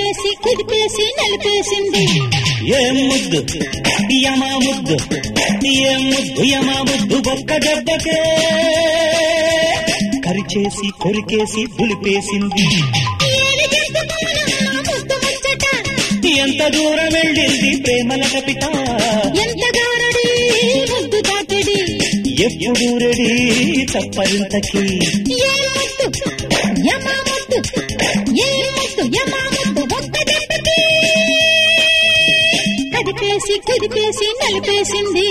కదిపేసి కుదిపేసి నలిపేసింది ఏం ముద్దు యమా ముద్దు ఏం ముద్దు యమా ముద్దు ఒక్క దెబ్బకే కరిచేసి కొరికేసి దులిపేసింది ఏమి చెప్పుకోనమ్మా ముద్దు ముచ్చట ఎంత దూరం వెళ్ళింది ప్రేమల కపిత ఎంత గారడి ముద్దు తాకిడి ఎప్పుడు రెడీ చప్పరింతకి ఏ ముద్దు యమా ముద్దు ఏ ముద్దు యమా ముద్దు ఒక్క దెబ్బకి కదిపేసి కుదిపేసి నలిపేసింది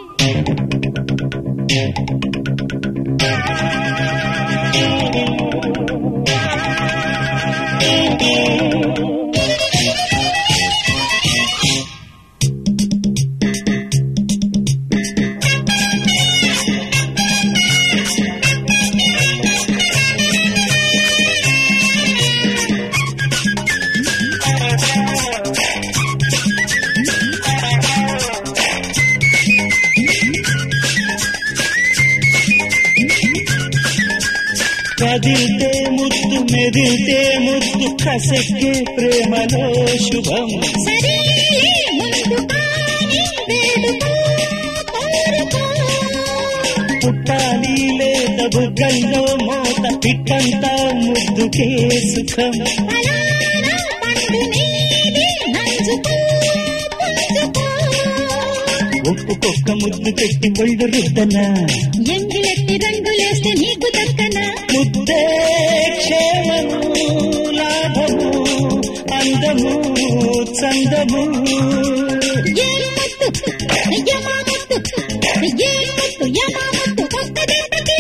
కదిలితే ముద్దు మెదిలితే ముద్దు కసెక్కే ప్రేమలో శుభం సరేలే ముందు కానీ వేడుకో కోరుకో పుట్టాలి లేత బుగ్గల్లో మోత పిట్టంతా ముద్దుకే సుఖం ఫలానా పండు నీది నంజుకో పుంజుకో ఒప్పుకొక్క ముద్దు పెట్టి ఒళ్ళు రుద్దనా ఎంగిలెట్టి రంగులేస్తే నీకు దక్కన ముద్దే క్షేమము లాభము అందము చందము ఏ ముత్తు యమా ముత్తు ఏ ముత్తు యమా ముత్తు ఒక్క దెబ్బకి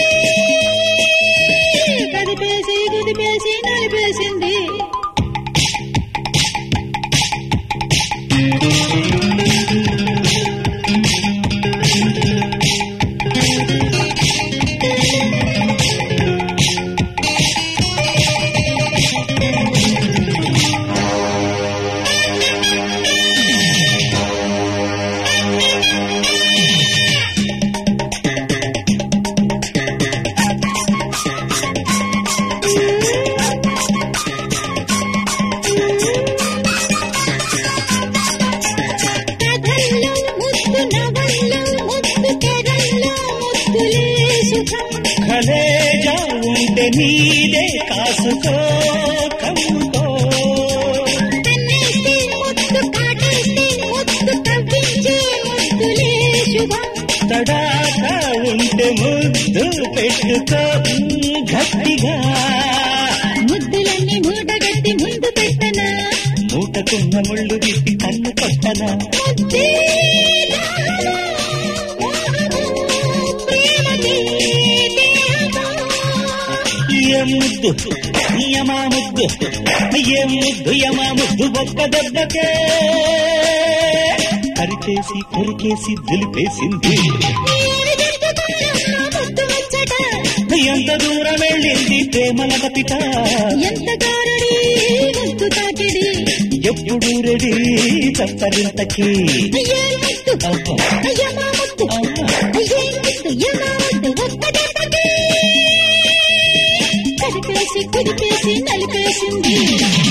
కదిపేసి కుదిపేసి నలిపేసింది కథల్లో ముత్తు నవల్లో ముత్తు తెరల్లో ముత్తులే సుఖం కలేజా ఉంటే నీదే కాసుకో కమ్ముకో కన్నేస్తే ముత్తు కాటేస్తే ముత్తు కవ్వించే ముత్తులే శుభం తడాక ఉంటే ముద్దు పెట్టుకో గట్టిగా ముద్దులన్నీ మూటగట్టి ముందు పెట్టనా మూటకున్న ముళ్ళు విప్పి కన్ను కొట్టనా ముద్దే దాహమా, మోహమా, ప్రేమకి దేహమా. ఏ ముద్దు యమా ముద్దు ఏ ముద్దు యమా ముద్దు ఒక్క దెబ్బకే అరిచేసి కొరికేసి దులిపేసింది ఏమి జరుగుతుందమ్మా ముద్దు ముచ్చట ఎంత దూరం వెళ్ళింది ప్రేమల కపిట ఎంత గారడి ముద్దు తాకిడి ఎప్పుడు రెడీ చప్పరింతకి ఏ ముద్దు అబ్బా. యమా ముద్దు ఏ ముద్దు యమా ముద్దు ఒక్క దెబ్బకి కదిపేసి కుదిపేసి నలిపేసింది